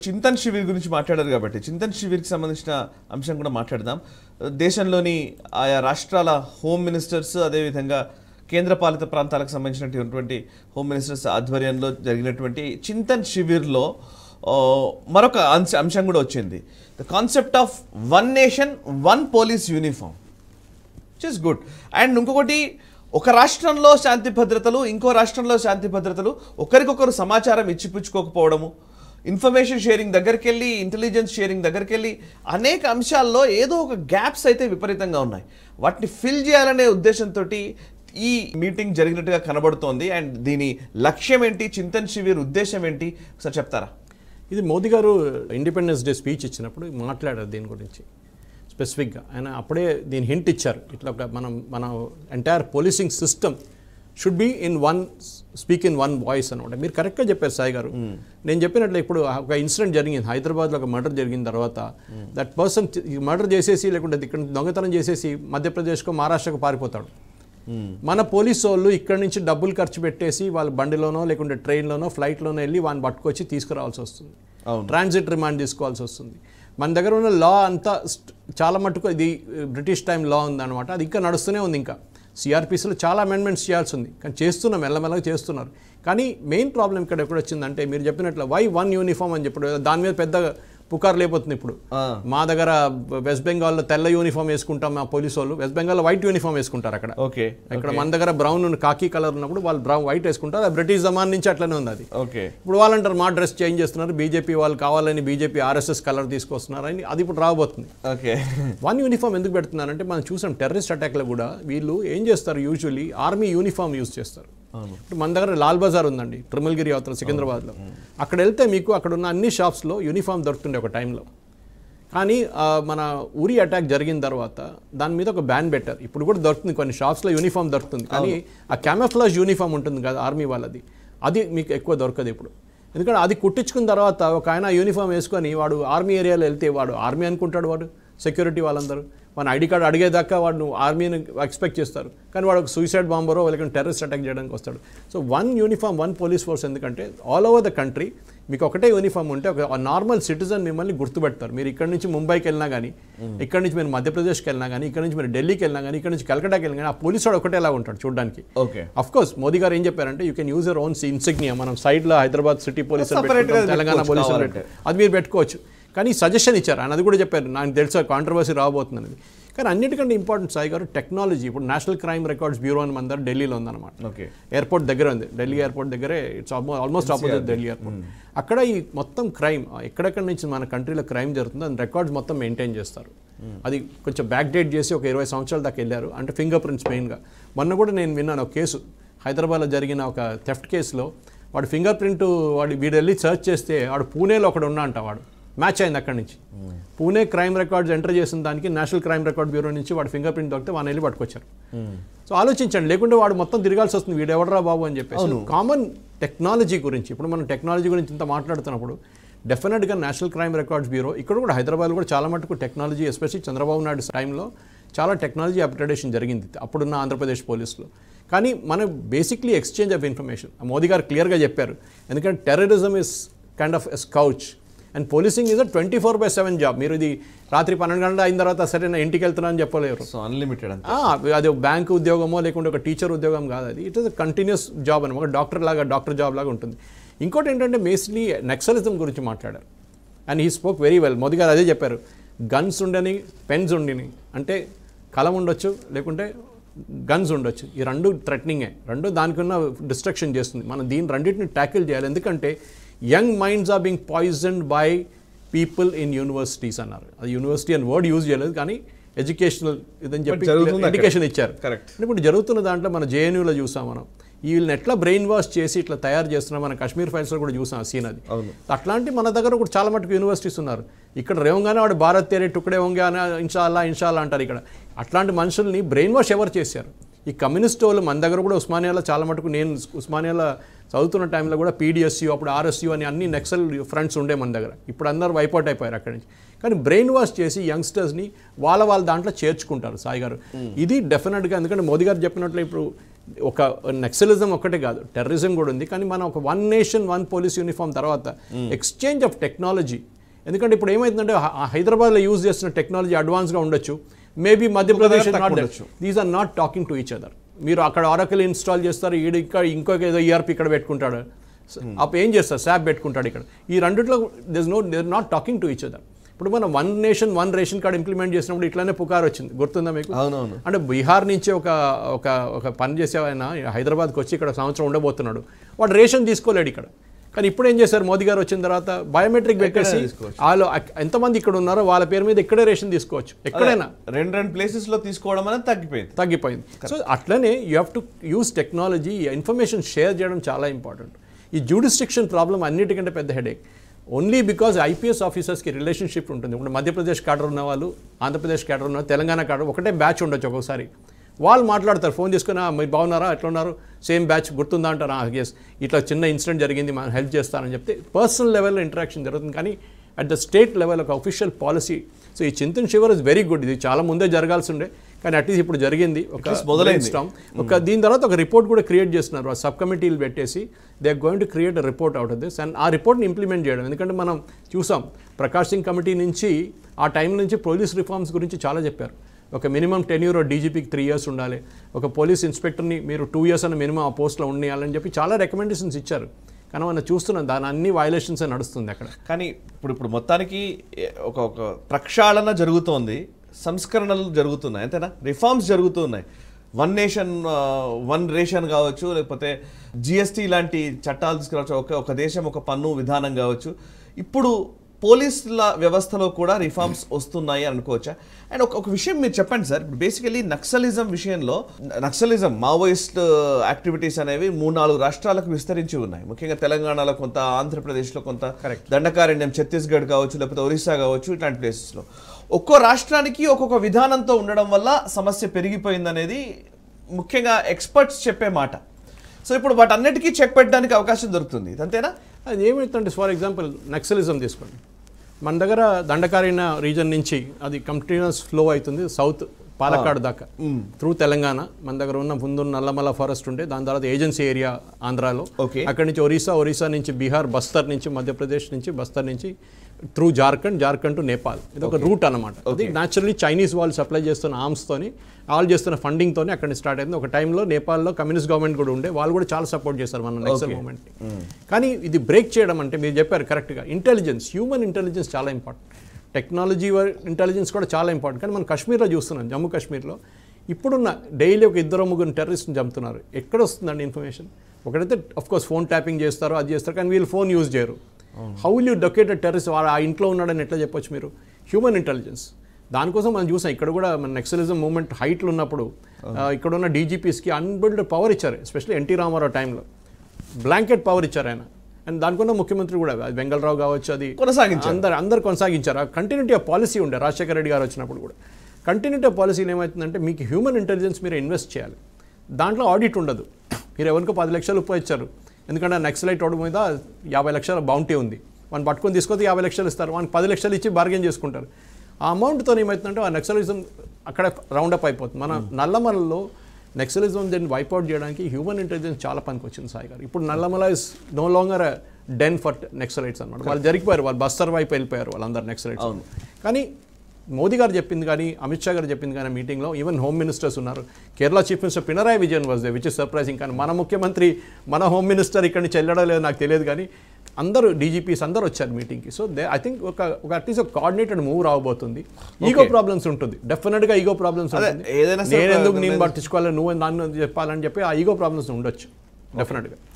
చింతన్ శిబిర్ గురించి మాట్లాడారు కాబట్టి చింతన్ శిబిర్కి సంబంధించిన అంశం కూడా మాట్లాడదాం దేశంలోని ఆయా రాష్ట్రాల హోమ్ మినిస్టర్స్ అదేవిధంగా కేంద్ర పాలిత ప్రాంతాలకు సంబంధించినటువంటి హోమ్ మినిస్టర్స్ ఆధ్వర్యంలో జరిగినటువంటి చింతన్ శిబిర్లో ఆ, మరొక అంశ అంశం కూడా వచ్చింది the concept of one nation one police uniform which is good and ఇంకొకటి ఒక రాష్ట్రంలో శాంతి భద్రతలు ఇంకో రాష్ట్రంలో శాంతి భద్రతలు ఒకరికొకరు సమాచారం ఇచ్చిపుచ్చుకోకపోవడము ఇన్ఫర్మేషన్ షేరింగ్ దగ్గరికి వెళ్ళి ఇంటెలిజెన్స్ షేరింగ్ దగ్గరికి వెళ్ళి అనేక అంశాల్లో ఏదో ఒక గ్యాప్స్ అయితే విపరీతంగా ఉన్నాయి వాటిని ఫిల్ చేయాలనే ఉద్దేశంతో ఈ మీటింగ్ జరిగినట్టుగా కనబడుతోంది అండ్ దీని లక్ష్యం ఏంటి చింతన్ శిబిర్ ఉద్దేశం ఏంటి ఒకసారి చెప్తారా ఇది మోదీ గారు ఇండిపెండెన్స్ డే స్పీచ్ ఇచ్చినప్పుడు మాట్లాడారు దీని గురించి స్పెసిఫిక్గా ఆయన అప్పుడే దీని హింట్ ఇచ్చారు ఇట్లా ఒక మనం మన entire policing system should be in one speak in one voice అనమాట మీరు కరెక్ట్గా చెప్పారు సాయి గారు నేను చెప్పినట్లు ఇప్పుడు ఒక ఇన్సిడెంట్ జరిగింది హైదరాబాద్లో ఒక మర్డర్ జరిగిన తర్వాత దట్ పర్సన్ మర్డర్ చేసేసి లేకుంటే ఇక్కడ దొంగతనం చేసేసి మధ్యప్రదేశ్కో మహారాష్ట్రకు పారిపోతాడు మన పోలీసు వాళ్ళు ఇక్కడ నుంచి డబ్బులు ఖర్చు పెట్టేసి వాళ్ళ బండిలోనో లేకుంటే ట్రైన్లోనో ఫ్లైట్లోనో వెళ్ళి వాడిని పట్టుకొచ్చి తీసుకురావాల్సి వస్తుంది అవును. ట్రాన్సిట్ రిమాండ్ తీసుకోవాల్సి వస్తుంది మన దగ్గర ఉన్న లా అంతా స్ట్- చాలా మటుకు ఇది బ్రిటిష్ టైం లా ఉందన్నమాట అది ఇంకా నడుస్తూనే ఉంది ఇంకా సిఆర్పిసిలో చాలా అమెండ్మెంట్స్ చేయాల్సి ఉంది కానీ చేస్తున్నాం మెల్లమెల్లగా చేస్తున్నారు కానీ మెయిన్ ప్రాబ్లం ఇక్కడ ఎక్కడ వచ్చిందంటే మీరు చెప్పినట్లు వై వన్ యూనిఫామ్ అని చెప్పాడు దాని మీద పెద్ద పుకార్ లేకపోతుంది ఇప్పుడు ఆ. మా దగ్గర వెస్ట్ బెంగాల్లో తెల్ల యూనిఫామ్ వేసుకుంటాం మా పోలీసు వాళ్ళు వెస్ట్ బెంగాల్లో వైట్ యూనిఫామ్ వేసుకుంటారు అక్కడ ఓకే ఇక్కడ మన దగ్గర బ్రౌన్ కాకి కలర్ ఉన్నప్పుడు వాళ్ళు బ్రౌన్ వైట్ వేసుకుంటారు అది బ్రిటిష్ జమాన్ నుంచి అట్లనే ఉంది అది ఓకే ఇప్పుడు వాళ్ళంటారు మా డ్రెస్ చేంజ్ చేస్తున్నారు బీజేపీ వాళ్ళు కావాలని బీజేపీ ఆర్ఎస్ఎస్ కలర్ తీసుకొస్తున్నారు అని అది ఇప్పుడు రాబోతుంది ఓకే వన్ యూనిఫామ్ ఎందుకు పెడుతున్నారంటే మనం చూసాం టెర్రరిస్ట్ అటాక్లో కూడా వీళ్ళు ఏం చేస్తారు యూజువల్లీ ఆర్మీ యూనిఫామ్ యూజ్ చేస్తారు ఇప్పుడు మన దగ్గర లాల్ బజార్ ఉందండి ట్రిమల్గిరి అవతల సికింద్రాబాద్లో అక్కడ వెళ్తే మీకు అక్కడ ఉన్న అన్ని షాప్స్లో యూనిఫామ్ దొరుకుతుండే ఒక టైంలో కానీ ఆ, మన ఊరి అటాక్ జరిగిన తర్వాత దాని మీద ఒక బ్యాన్ పెట్టారు ఇప్పుడు కూడా దొరుకుతుంది కొన్ని షాప్స్లో యూనిఫామ్ దొరుకుతుంది కానీ ఆ క్యామఫ్లాజ్ యూనిఫామ్ ఉంటుంది కదా ఆర్మీ వాళ్ళది అది మీకు ఎక్కువ దొరకదు ఇప్పుడు ఎందుకంటే అది కుట్టించుకున్న తర్వాత ఒక ఆయన యూనిఫామ్ వేసుకొని వాడు ఆర్మీ ఏరియాలో వెళ్తే వాడు ఆర్మీ అనుకుంటాడు వాడు సెక్యూరిటీ వాళ్ళందరూ మన ఐడి కార్డు అడిగేదాకా వాడు ఆర్మీని ఎక్స్పెక్ట్ చేస్తారు కానీ వాడు ఒక సూసైడ్ బాంబరో లేకుంటే టెర్రరిస్ట్ అటాక్ చేయడానికి వస్తాడు so one uniform one police force ఎందుకంటే ఆల్ ఓవర్ ద కంట్రీ మీకు ఒకటే యూనిఫామ్ ఉంటే ఒక నార్మల్ సిటిజన్ మిమ్మల్ని గుర్తుపెడతారు మీరు ఇక్కడ నుంచి ముంబైకి వెళ్ళినా కానీ ఇక్కడ నుంచి మీరు మధ్యప్రదేశ్కి వెళ్ళినా కానీ ఇక్కడ నుంచి మీరు ఢిల్లీకి వెళ్ళినా కానీ ఇక్కడ నుంచి కలకటాకి వెళ్ళినా కానీ ఆ పోలీస్ వాడు ఒకటేలా ఉంటాడు చూడడానికి ఓకే అఫ్ కోర్స్ మోదీ గారు ఏం చెప్పారంటే you can use your own insignia మనం సైడ్ లో హైదరాబాద్ సిటీ పోలీస్ అని Separate గా పెట్టుకుంటాం, తెలంగాణ పెట్టుకోవచ్చు పోలీస్ అని కావాలంటే. పెట్టుకో- అది మీరు పెట్టుకోవచ్చు కానీ సజెషన్ ఇచ్చారు ఆయన అది కూడా చెప్పారు నాకు తెలుసు కాంట్రవర్సీ రాబోతుంది అనేది కానీ అన్నిటికంటే ఇంపార్టెంట్ సాయి గారు టెక్నాలజీ ఇప్పుడు నేషనల్ క్రైమ్ రికార్డ్స్ బ్యూరో అని మన దగ్గర ఢిల్లీలో ఉందన్నమాట ఓకే ఎయిర్పోర్ట్ దగ్గర ఉంది ఢిల్లీ ఎయిర్పోర్ట్ దగ్గరే it's almost opposite Delhi airport అక్కడ ఈ మొత్తం క్రైమ్ ఎక్కడెక్కడ నుంచి మన కంట్రీలో క్రైమ్ జరుగుతుందో దాని రికార్డ్స్ మొత్తం మెయింటైన్ చేస్తారు అది కొంచెం బ్యాక్ డేట్ చేసి ఒక ఇరవై సంవత్సరాల దాకా వెళ్ళారు అంటే ఫింగర్ ప్రింట్స్ మెయిన్గా మొన్న కూడా నేను విన్నాను ఒక కేసు హైదరాబాద్లో జరిగిన ఒక థెఫ్ట్ కేసులో వాడు ఫింగర్ ప్రింట్ వాడు వీడు వెళ్ళి సెర్చ్ చేస్తే వాడు పూణేలో ఒకడు ఉన్నా అంట వాడు మ్యాచ్ అయింది అక్కడి నుంచి పూణే క్రైమ్ రికార్డ్స్ ఎంటర్ చేసిన దానికి నేషనల్ క్రైమ్ రికార్డ్ బ్యూరో నుంచి వాడు ఫింగర్ ప్రింట్ దొరికితే వాడిని వెళ్ళి పట్టుకొచ్చారు సో ఆలోచించండి లేకుంటే వాడు మొత్తం తిరగాల్సి వస్తుంది వీడు ఎవడరా బాబు అని చెప్పేసి కామన్ టెక్నాలజీ గురించి ఇప్పుడు మనం టెక్నాలజీ గురించి ఇంత మాట్లాడుతున్నప్పుడు డెఫినెట్గా నేషనల్ క్రైమ్ రికార్డ్స్ బ్యూరో ఇక్కడ కూడా హైదరాబాద్ కూడా చాలా మటుకు టెక్నాలజీ ఎస్పెషల్లీ చంద్రబాబు నాయుడు టైంలో చాలా టెక్నాలజీ అప్గ్రేడేషన్ జరిగింది అప్పుడున్న ఆంధ్రప్రదేశ్ పోలీసులో కానీ మన basically exchange of information Modi గారు క్లియర్గా చెప్పారు ఎందుకంటే terrorism is kind of scourge and policing is a twenty four by seven job మీరు ఇది రాత్రి పన్నెండు గంటల అయిన తర్వాత సరే నా ఇంటికి వెళ్తున్నానని చెప్పలేరు సో అన్లిమిటెడ్ అంతే ఆ, అది ఒక బ్యాంక్ ఉద్యోగమో లేకుంటే ఒక టీచర్ ఉద్యోగం కాదు అది ఇట్ ఇస్ కంటిన్యూస్ జాబ్ అని ఒక డాక్టర్ లాగా డాక్టర్ జాబ్ లాగా ఉంటుంది ఇంకోటి ఏంటంటే మేస్లీ నక్సలిజం గురించి మాట్లాడారు and he spoke very well Modi గారు అదే చెప్పారు గన్స్ ఉండని పెన్స్ ఉండిని అంటే కలం ఉండొచ్చు లేకుంటే గన్స్ ఉండొచ్చు ఈ రెండు థ్రెటనింగే రెండు దానికి ఉన్న డిస్ట్రక్షన్ చేస్తుంది మనం దీని రెండింటిని ట్యాకిల్ చేయాలి ఎందుకంటే young minds are being poisoned by people in universities అన్నారు అది యూనివర్సిటీ అని వర్డ్ యూజ్ చేయలేదు కానీ ఎడ్యుకేషనల్ ఇదని చెప్పి జరుగుతుంది అక్కడ. ఇండికేషన్ ఇచ్చారు Correct. అంటే ఇప్పుడు జరుగుతున్న దాంట్లో మన జేఎన్యూలో చూసాం మనం వీళ్ళని ఎట్లా బ్రెయిన్ వాష్ చేసి ఇట్లా తయారు చేస్తున్నాం మన కాశ్మీర్ ఫైల్స్లో కూడా చూసాం ఆ సీన్ అది అవును. అట్లాంటి మన దగ్గర కూడా చాలా మటుకు యూనివర్సిటీస్ ఉన్నారు ఇక్కడ రేవంగానే వాడు భారత్ తేరే టుక్కడే వంగానే ఇన్షాల్లా ఇన్షాల్లా అంటారు ఇక్కడ అట్లాంటి మనుషుల్ని బ్రెయిన్ వాష్ ఎవరు చేశారు ఈ కమ్యూనిస్ట్ వాళ్ళు మన దగ్గర కూడా ఉస్మానియాలో చాలా మటుకు నేను ఉస్మానియాలో చదువుతున్న టైంలో కూడా పీడిఎస్యూ అప్పుడు ఆర్ఎస్యూ అని అన్ని నెక్సల్ ఫ్రంట్స్ ఉండే మన దగ్గర ఇప్పుడు అందరూ వైపౌట్ అయిపోయారు అక్కడి నుంచి కానీ బ్రెయిన్ వాష్ చేసి యంగ్స్టర్స్ని వాళ్ళ వాళ్ళ దాంట్లో చేర్చుకుంటారు సాయి గారు ఇది డెఫినెట్గా ఎందుకంటే మోదీ గారు చెప్పినట్లు ఇప్పుడు ఒక నక్సలిజం ఒక్కటే కాదు టెర్రరిజం కూడా ఉంది కానీ మనం ఒక one nation one police uniform తర్వాత ఎక్స్చేంజ్ ఆఫ్ టెక్నాలజీ ఎందుకంటే ఇప్పుడు ఏమైందంటే హ- హైదరాబాద్లో యూజ్ చేస్తున్న టెక్నాలజీ అడ్వాన్స్గా ఉండొచ్చు మేబీ మధ్యప్రదేశ్ తక్కువ నాట్ ఉండొచ్చు. These are not talking to each other మీరు అక్కడ ఆరకల్ ఇన్స్టాల్ చేస్తారు ఈడు ఇక్కడ ఇంకొక ఏదో ఈఆర్పి ఇక్కడ పెట్టుకుంటాడు అప్పుడు ఏం చేస్తారు శాప్ పెట్టుకుంటాడు ఇక్కడ ఈ రెండిట్లో this no they not talking to each other ఇప్పుడు మనం one nation one ration card implement చేసినప్పుడు ఇట్లానే పుకార్ వచ్చింది గుర్తుందా మీకు అవునవును అంటే బీహార్ నుంచి ఒక ఒక ఒక పని చేసే ఆయన హైదరాబాద్కి వచ్చి ఇక్కడ సంవత్సరం ఉండబోతున్నాడు వాడు రేషన్ తీసుకోలేడు ఇక్కడ కానీ ఇప్పుడు ఏం చేశారు మోదీ గారు వచ్చిన తర్వాత బయోమెట్రిక్ పెట్టేసి తీసుకోవచ్చు. వాళ్ళు అక్- ఎంతమంది ఇక్కడ ఉన్నారో వాళ్ళ పేరు మీద ఇక్కడే రేషన్ తీసుకోవచ్చు ఎక్కడైనా రెండు రెండు ప్లేసెస్ లో తీసుకోవడం అనేది తగ్గిపోయింది తగ్గిపోయింది సో అట్లనే you have to use technology information share చేయడం చాలా ఇంపార్టెంట్ ఈ జ్యూడిస్ట్రిక్షన్ ప్రాబ్లం అన్నిటికంటే పెద్ద హెడేక్ ఓన్లీ బికాజ్ ఐపీఎస్ ఆఫీసర్స్కి రిలేషన్షిప్ ఉంటుంది ఇప్పుడు మధ్యప్రదేశ్ క్యాడర్ ఉన్న వాళ్ళు ఆంధ్రప్రదేశ్ క్యాడర్ ఉన్న వాళ్ళు, తెలంగాణ క్యాడర్ ఒకటే బ్యాచ్ ఉండొచ్చు ఒక్కొక్కసారి వాళ్ళు మాట్లాడతారు ఫోన్ చేసుకుని "ఆ, మీరు బాగున్నారా ఎట్లా ఉన్నారు సేమ్ బ్యాచ్ గుర్తుందా అంటారా ఎస్ ఇట్లా చిన్న ఇన్సిడెంట్ జరిగింది మనం హెల్ప్ చేస్తానని చెప్తే పర్సనల్ లెవెల్లో ఇంటరాక్షన్ జరుగుతుంది కానీ అట్ ద స్టేట్ లెవెల్ ఒక అఫీషియల్ పాలసీ సో ఈ Chintan Shivir is very good ఇది చాలా ముందే జరగాల్సి ఉండే కానీ అట్లీస్ట్ ఇప్పుడు జరిగింది ఒక least మొదలైంది. brainstorm. ఒక దీని తర్వాత ఒక రిపోర్ట్ కూడా క్రియేట్ చేస్తున్నారు ఆ సబ్ కమిటీలు పెట్టేసి they are going to create a report out of this and ఆ రిపోర్ట్ని ఇంప్లిమెంట్ చేయడం ఎందుకంటే మనం చూసాం ప్రకాష్ సింగ్ కమిటీ నుంచి ఆ టైం నుంచి పోలీస్ రిఫార్మ్స్ గురించి చాలా చెప్పారు ఒక మినిమం టెన్యూర్ డీజీపీకి త్రీ ఇయర్స్ ఉండాలి ఒక పోలీస్ ఇన్స్పెక్టర్ని మీరు టూ ఇయర్స్ అన్న మినిమం ఆ పోస్ట్లో ఉండాలని చెప్పి చాలా రికమెండేషన్స్ ఇచ్చారు కానీ మనం చూస్తున్నాం దాని అన్ని వైలేషన్స్ నడుస్తుంది అక్కడ కానీ ఇప్పుడు ఇప్పుడు మొత్తానికి ఏ- ఒక ఒక ప్రక్షాళన జరుగుతోంది సంస్కరణలు జరుగుతున్నాయి అంతేనా రిఫార్మ్స్ జరుగుతున్నాయి వన్ నేషన్ వన్ రేషన్ కావచ్చు లేకపోతే జిఎస్టీ లాంటి చట్టాలు తీసుకురావచ్చు ఒక ఒక దేశం ఒక పన్ను విధానం కావచ్చు ఇప్పుడు పోలీసుల వ్యవస్థలో కూడా రిఫార్మ్స్ వస్తున్నాయి అని అనుకోవచ్చా అండ్ ఒక ఒక విషయం మీరు చెప్పండి సార్ ఇప్పుడు బేసికలీ నక్సలిజం విషయంలో నక్సలిజం మావోయిస్ట్ యాక్టివిటీస్ అనేవి మూడు నాలుగు రాష్ట్రాలకు విస్తరించి ఉన్నాయి ముఖ్యంగా తెలంగాణలో కొంత ఆంధ్రప్రదేశ్లో కొంత దండకారణ్యం ఛత్తీస్గఢ్ కావచ్చు లేకపోతే ఒరిస్సా కావచ్చు ఇట్లాంటి ప్లేసెస్లో ఒక్కో రాష్ట్రానికి ఒక్కొక్క విధానంతో ఉండడం వల్ల సమస్య పెరిగిపోయిందనేది ముఖ్యంగా ఎక్స్పర్ట్స్ చెప్పే మాట సో ఇప్పుడు వాటన్నిటికీ చెక్ పెట్టడానికి అవకాశం దొరుకుతుంది అంతేనా అది ఏమవుతుందంటే ఫర్ ఎగ్జాంపుల్ నక్సలిజం తీసుకోండి మన దగ్గర దండకారిన రీజన్ నుంచి అది కంటిన్యూస్ ఫ్లో అవుతుంది సౌత్ పాలక్కాడ్ దాకా త్రూ తెలంగాణ మన దగ్గర ఉన్న ముందు నల్లమల ఫారెస్ట్ ఉంటే దాని తర్వాత ఏజెన్సీ ఏరియా ఆంధ్రాలో Okay. అక్కడి నుంచి ఒరిస్సా ఒరిస్సా నుంచి బీహార్ బస్తర్ నుంచి మధ్యప్రదేశ్ నుంచి బస్తర్ నుంచి త్రూ జార్ఖండ్ జార్ఖండ్ టు నేపాల్ ఇది ఒక రూట్ అనమాట అది న్యాచురల్లీ చైనీస్ వాళ్ళు సప్లై చేస్తున్న ఆర్మ్స్తోని వాళ్ళు చేస్తున్న ఫండింగ్తోని అక్కడి నుంచి స్టార్ట్ అయింది ఒక టైంలో నేపాల్లో కమ్యూనిస్ట్ గవర్నమెంట్ కూడా ఉండే వాళ్ళు కూడా చాలా సపోర్ట్ చేశారు మన నక్సల్ మూవ్మెంట్ కానీ ఇది బ్రేక్ చేయడం అంటే మీరు చెప్పారు కరెక్ట్గా ఇంటెలిజెన్స్ హ్యూమన్ ఇంటెలిజెన్స్ చాలా ఇంపార్టెంట్ టెక్నాలజీ ఇంటెలిజెన్స్ కూడా చాలా ఇంపార్టెంట్ కానీ మనం కాశ్మీర్లో చూస్తున్నాం జమ్మూ కాశ్మీర్లో ఇప్పుడున్న డైలీ ఒక ఇద్దరు ముగ్గురు టెర్రరిస్ట్ని చంపుతున్నారు ఎక్కడ వస్తుందండి ఇన్ఫర్మేషన్ ఒకటైతే అఫ్ కోర్స్ ఫోన్ ట్యాపింగ్ చేస్తారు అది చేస్తారు కానీ వీళ్ళు ఫోన్ యూజ్ చేయరు how will you located terrorist వాడు ఆ ఇంట్లో ఉన్నాడని ఎట్లా చెప్పొచ్చు మీరు హ్యూమన్ ఇంటెలిజెన్స్ దానికోసం మనం చూసాం ఇక్కడ కూడా మన నెక్సలిజం మూవ్మెంట్ హైట్లు ఉన్నప్పుడు ఆ, ఇక్కడ ఉన్న డీజీపీస్కి అన్బిల్డ్ పవర్ ఇచ్చారు ఎస్పెషల్లీ ఎన్టీ రామారావు టైంలో బ్లాంకెట్ పవర్ ఇచ్చారు ఆయన అండ్ దానికున్న ముఖ్యమంత్రి కూడా అది వెంగళరావు కావచ్చు అది కొనసాగించారు. అందరు అందరు కొనసాగించారు ఆ కంటిన్యూటీ ఆఫ్ పాలసీ ఉండే రాజశేఖర రెడ్డి గారు వచ్చినప్పుడు కూడా కంటిన్యూటీ ఆఫ్ పాలసీలు ఏమవుతుందంటే మీకు హ్యూమన్ ఇంటెలిజెన్స్ మీరు ఇన్వెస్ట్ చేయాలి దాంట్లో ఆడిట్ ఉండదు మీరు ఎవరికో పది లక్షలు రూపాయలు ఇచ్చారు ఎందుకంటే నక్సలైట్ వాడు మీద యాభై లక్షల బౌంటీ ఉంది వాడిని పట్టుకొని తీసుకొస్తే యాభై లక్షలు ఇస్తారు వానికి పది లక్షలు ఇచ్చి బార్గెన్ చేసుకుంటారు ఆ అమౌంట్తో ఏమవుతుందంటే ఆ నక్సలిజం అక్కడ రౌండప్ అయిపోతుంది మన నల్లమలలో నెక్సలిజం దీన్ని వైప్అవుట్ చేయడానికి హ్యూమన్ ఇంటెలిజెన్స్ చాలా పనికి వచ్చింది సాయి గారు ఇప్పుడు Nallamala is no longer den for naxalites అన్నమాట వాళ్ళు జరిగిపోయారు వాళ్ళు బస్తర్ వైపు వెళ్ళిపోయారు వాళ్ళందరూ నెక్సలైట్స్ అవును. కానీ మోదీ గారు చెప్పింది కానీ అమిత్ షా గారు చెప్పింది కానీ మీటింగ్లో ఈవెన్ హోమ్ మినిస్టర్స్ ఉన్నారు Kerala chief minister Pinarayi Vijayan was there which is surprising కానీ మన ముఖ్యమంత్రి మన హోమ్ మినిస్టర్ ఇక్కడి నుంచి వెళ్ళడం లేదు నాకు తెలియదు కానీ అందరూ డీజీపీస్ అందరూ వచ్చారు మీటింగ్కి సో దే ఐ థింక్ ఒక ఒక అట్లీస్ట్ ఒక కోఆర్డినేటెడ్ మూవ్ రాబోతుంది ఈగో ప్రాబ్లమ్స్ ఉంటుంది డెఫినెట్గా ఈగో ప్రాబ్లమ్స్ అదే, ఉంటుంది ఏదైనా సరే నేను ఎందుకు ఒక- నేను పట్టించుకోవాలి నువ్వు నన్ను చెప్పాలని చెప్పి ఆ ఈగో ప్రాబ్లమ్స్ ఉండొచ్చు డెఫినెట్గా